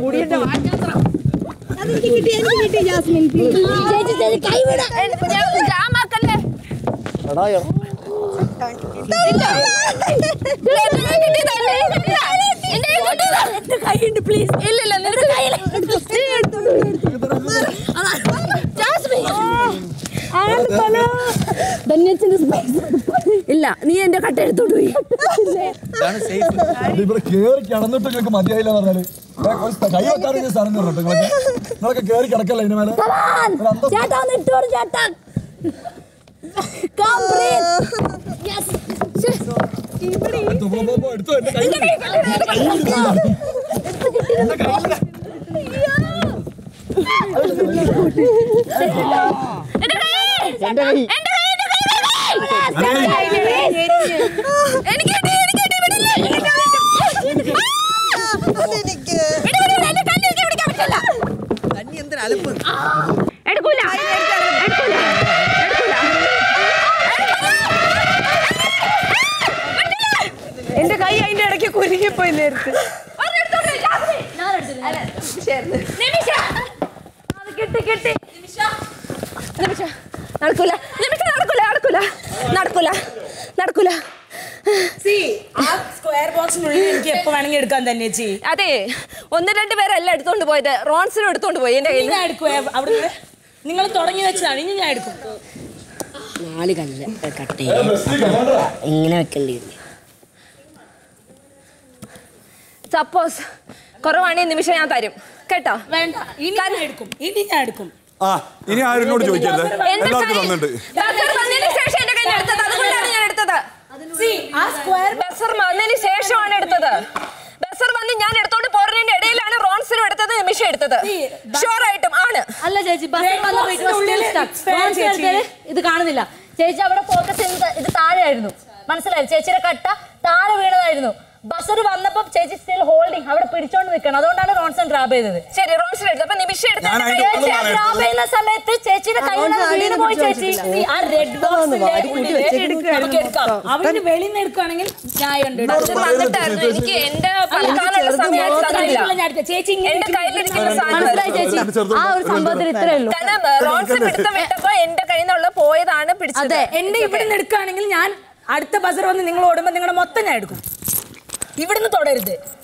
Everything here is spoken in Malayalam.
അതെനിക്ക് കിട്ടി എനിക്ക് കിട്ടി ജാസ്മിൻ please. ചേച്ചി ചേച്ചി കൈ വിട ജാമാക്കല്ലേ എടാ എടാ. കൈയുണ്ട് പ്ലീസ് ഇല്ലില്ല നിന്റെ കയ്യിൽ ധന്യച്ചന്റെ സ്പൈസ് ഇല്ല നീ എന്റെ കട്ട എടുത്തോണ്ട് പോയി ഇത് ഇവിടെ കേറി കിടന്നിട്ട് നിങ്ങൾക്ക് മതിയായില്ല എന്ന് പറഞ്ഞാല് ഏ, ഒരു സ്ഥ- കൈ വെക്കാറില്ല സാധനം പറഞ്ഞിട്ട് നിങ്ങളൊക്കെ നിങ്ങളൊക്കെ കേറി കിടക്കല്ല ഇതിന് മേലെ ഒരു അന്തം ചേട്ടാ ഒന്ന് ഇട്ടോട് ചേട്ടാ Come breathe. Yes. ശ്ശെ. എടുത്തോ, പോ, പോ, പോ, എടുത്തോ, എന്റെ കയ്യിൽ എന്റെ കയ്യില് എന്റെ കൈ എന്റെ കൈ എന്റെ കൈ എന്റെ കൈ എനിക്ക് കിട്ടി എനിക്ക് കിട്ടി വിടില്ല വിടില്ല, വിടില്ല, എന്റെ കല്ല് എനിക്ക് പിടിക്കാൻ പറ്റില്ല എടുക്കൂല എടുക്കൂല എടുക്കൂല എന്റെ കൈ അതിന്റെ ഇടയ്ക്ക് കുരുങ്ങിപ്പോയി നേരത്തെ നിമിഷ അത് കിട്ടി കിട്ടി നിമിഷ നിമിഷ നടക്കൂല നിമിഷ നടക്കൂല നടക്കൂല നടക്കൂല നടക്കൂല ആ സ്ക്വയർ ബോക്സിനുള്ളിൽ എനിക്ക് എപ്പോ വേണമെങ്കിൽ എടുക്കാൻ തന്നെ ചേച്ചി അതെ ഒന്ന് രണ്ട് പേരല്ല എടുത്തോണ്ട് പോയത് റോൺസിനും എടുത്തോണ്ട് പോയി എന്റെ ഇനി കയ്യിൽ ഞാൻ എടുക്കും അവിടുന്ന് നിങ്ങൾ തുടങ്ങി വെച്ചതാണ് ഇനി ഞാൻ എടുക്കും നാല് കല്ല് കട്ട് ഇങ്ങനെ വെക്കല്ലേ സപ്പോസ് കുറവാണെങ്കിൽ നിമിഷം ഞാൻ തരും കേട്ടോ വേണ്ട ഇനി ഞാൻ എടുക്കും ഇനി ഞാൻ എടുക്കും ആ ഇനി ആരും എന്നോട് ചോദിക്കരുത് എന്റെ എല്ലാവർക്കും കൈ- തന്നിട്ട് ബസർ വന്നതിന് ശേഷം എന്റെ കയ്യിൽ എടുത്തത് അതുകൊണ്ടാണ് ഞാൻ എടുത്തത് See, ആ സ്ക്വയർ ബസർ വന്നതിന് ശേഷമാണ് എടുത്തത് ബസർ വന്ന് ഞാൻ എടുത്തോണ്ട് പോരുന്നതിന്റെ ഇടയിലാണ് റോൺസിനും എടുത്തത് നിമിഷം എടുത്തത് ഷുവർ ആയിട്ടും ആണ് അല്ല ചേച്ചി ബസ് Red വന്നപ്പോ box it was still നുള്ളില് stuck. fan Box ചേച്ചി. എടുത്തത് ഇത് കാണുന്നില്ല ചേച്ചി അവിടെ ഫോക്കസ് ഇത് താഴെയായിരുന്നു മനസ്സിലായി ചേച്ചിയുടെ കട്ട താഴെ വീണതായിരുന്നു ബസർ വന്നപ്പോ ചേച്ചി സ്റ്റിൽ ഹോൾഡിംഗ് അവിടെ പിടിച്ചോണ്ട് നിൽക്കണം അതുകൊണ്ടാണ് റോൺസൺ ഗ്രാബ് ചെയ്തത് ശരി റോൺസിനും എടുത്തു അപ്പൊ നിമിഷം എടുത്ത ഞാൻ എന്റെ അതിന്റെ കയ്യിൽ ഉള്ളിൽ ഞാൻ ആണ് ഗ്രാബ് ചെയ്യുന്ന സമയത്ത് ചേച്ചിയുടെ കയ്യിൽ വീണ് പോയി ചേച്ചി See, ആ റെഡ് ബോക്സിന്റെ നമുക്ക് എടുക്കാം അവന് വെളിയിൽ നിന്ന് എടുക്കുകയാണെങ്കിൽ ന്യായമുണ്ട് ബസർ വന്നിട്ടായിരുന്നു എനിക്ക് എന്റെ പറക്കാനുള്ള സമയം തന്നില്ല ഞാൻ എടുക്കാം. ചേച്ചി ഇങ്ങനെ എന്റെ കയ്യിലിരിക്കുന്ന മനസ്സിലായി സാധനം ചേച്ചി ആ ഒരു സംഭവത്തിൽ ഇത്രേ ഉള്ളൂ കാരണം റോൺസ് പിടുത്തം വിട്ടപ്പോ എന്റെ കയ്യിൽ നിന്നുള്ള പോയതാണ് പിടിച്ചത് അതെ എന്റെ ഇവിടെ നിന്ന് എടുക്കുകയാണെങ്കിൽ ഞാൻ അടുത്ത ബസർ വന്ന് നിങ്ങൾ ഓടുമ്പോൾ നിങ്ങളുടെ മൊത്തം ഞാൻ എടുക്കും ഇവിടുന്ന് തൊടരുത്